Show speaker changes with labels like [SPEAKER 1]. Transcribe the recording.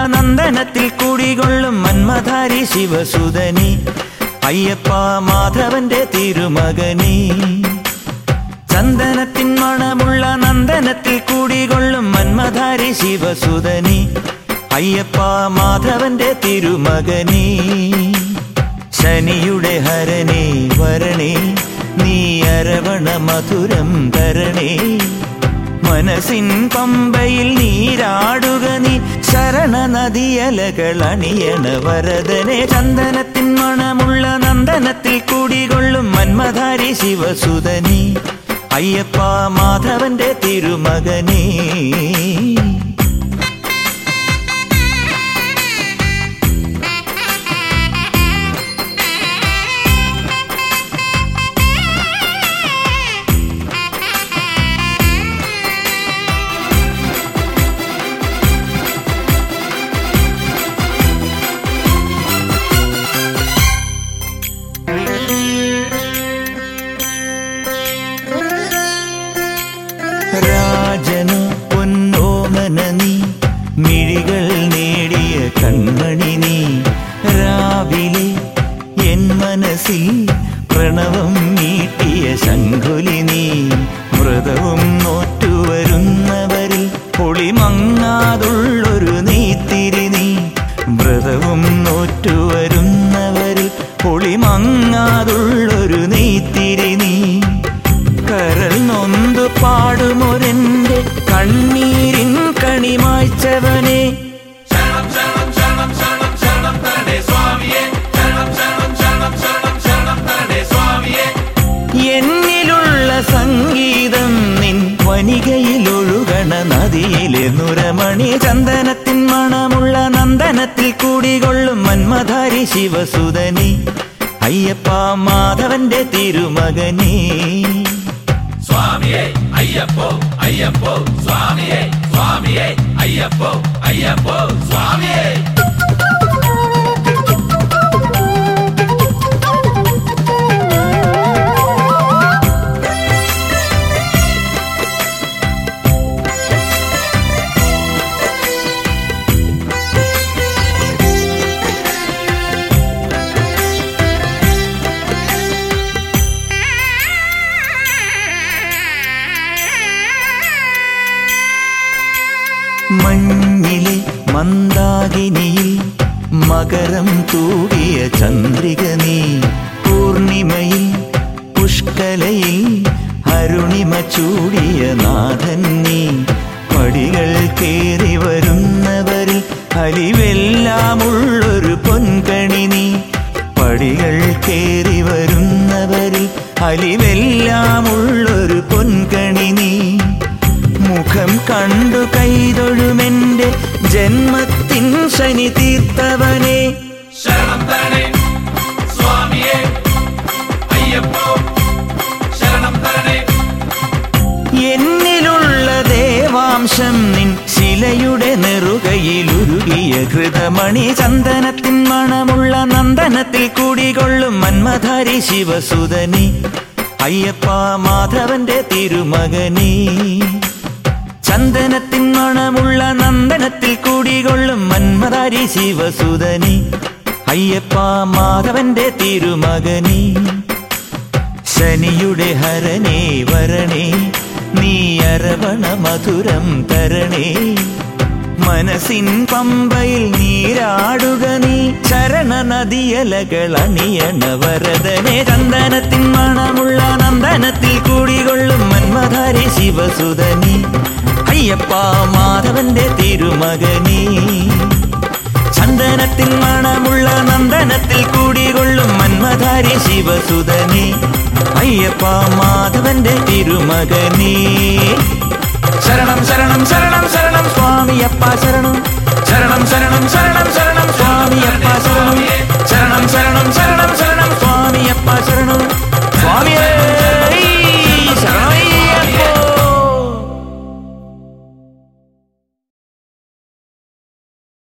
[SPEAKER 1] നന്ദനത്തിൽ കുടികൊള്ളും മന്മധാരി ശിവസുതനി അയ്യപ്പ മാധവന്റെ തിരുമകനി ചന്ദനത്തിൻ മണമുള്ള നന്ദനത്തിൽ കൂടികൊള്ളും മന്മധാരി ശിവസുതനി അയ്യപ്പ മാധവന്റെ തിരുമകനി ശനിയുടെ ഹരണേ വരണേ നീ അരവണ മധുരം തരണേ മനസ്സിൻ പമ്പയിൽ നീരാടുക നീ ശരണ നദിയലകൾ അണിയണ വരദനെ ചന്ദനത്തിൻ മണമുള്ള നന്ദനത്തിൽ കൂടികൊള്ളും മന്മധാരി ശിവസുതനി അയ്യപ്പ മാധവന്റെ തിരുമകനേ രാജനു പൊന്നോമന നീ മിഴികൾ നേടിയ കൺമണി നീ രാവിലെ എൻ മനസ്സിൽ പ്രണവം മീട്ടിയ ശങ്കുലി നീ മൃതവും നോറ്റുവരുന്നവരിൽ പൊളിമങ്ങാതുള്ളൊരു നീത്തിരി നീ വ്രതവും നോറ്റുവരുന്നവരിൽ പൊളിമങ്ങാതുള്ളൊരു നീത്തിരി നീ കരൾ നൊന്തു പാടുമൊരെന്റെ കണ്ണീരിൻ കണിമായ്ച്ചവനെ
[SPEAKER 2] ശരണം ശരണം ശരണം ശരണം ശരണം തരണേ സ്വാമിയേ ശരണം ശരണം ശരണം ശരണം ശരണം തരണേ സ്വാമിയേ
[SPEAKER 1] എന്നിലുള്ള സംഗീതം നിൻ വനികയിലൊഴുകണ നദിയിലെ നുരമണി ചന്ദനത്തിൻ മണമുള്ള നന്ദനത്തിൽ കൂടികൊള്ളും മന്മധാരി ശിവസുതനി അയ്യപ്പ മാധവന്റെ തിരുമകനേ
[SPEAKER 2] സ്വാമിയേ അയ്യപ്പോ അയ്യപ്പോ സ്വാമിയേ സ്വാമിയേ അയ്യപ്പോ അയ്യപ്പോ സ്വാമിയേ
[SPEAKER 1] മഞ്ഞിലെ മന്ദാകിനിയിൽ മകരം തൂകിയ ചന്ദ്രിക നീ പൂർണിമയിൽ പുഷ്കലയിൽ അരുണിമ ചൂടിയ നാഥൻ നീ പടികൾ കേറി വരുന്നവരിൽ അലിവെല്ലാമുള്ളൊരു പൊൻകണി നീ പടികൾ കേറി വരുന്നവരിൽ അലിവെല്ലാമുള്ളൊരു പൊൻകണി നീ മുഖം കണ്ടു കൈതൊഴുമെന്റെ ജന്മത്തിൻ ശനി തീർത്തവനെ
[SPEAKER 2] ശരണം തരണേ സ്വാമിയേ അയ്യപ്പോ ശരണം തരണേ
[SPEAKER 1] എന്നിലുള്ള ദേവാംശം നിൻ ശിലയുടെ നെറുകയിലുരുകിയ കൃതമണി ചന്ദനത്തിൻ മണമുള്ള നന്ദനത്തിൽ കൂടികൊള്ളും മന്മധാരി ശിവസുതനി അയ്യപ്പ മാധവന്റെ തിരുമകനീ ചന്ദനത്തിൻ മണമുള്ള നന്ദനത്തിൽ കൂടികൊള്ളും മന്മധാരി ശിവസുതനി അയ്യപ്പ മാധവന്റെ തിരുമകനീ ശനിയുടെ ഹരണേ വരണേ നീ അരവണ മധുരം തരണേ മനസ്സിൻ പമ്പയിൽ നീരാടുക നീ ചരണ നദിയലകൾ അണിയണ വരദനെ ചന്ദനത്തിൻ മണമുള്ള നന്ദനത്തിൽ കൂടികൊള്ളും മന്മധാരി ശിവസുതനി അയ്യപ്പ മാധവന്റെ തിരുമകനീ ചന്ദനത്തിൻ മണമുള്ള നന്ദനത്തിൽ കൂടികൊള്ളും മന്മധാരി ശിവസുതനി അയ്യപ്പ മാധവന്റെ തിരുമകനീ ശരണം ശരണം ശരണം ശരണം സ്വാമിയപ്പ ശരണം ശരണം ശരണം ശരണം ശരണം സ്വാമിയപ്പ ശരണം ശരണം ശരണം ശരണം ശരണം സ്വാമിയപ്പ ശരണം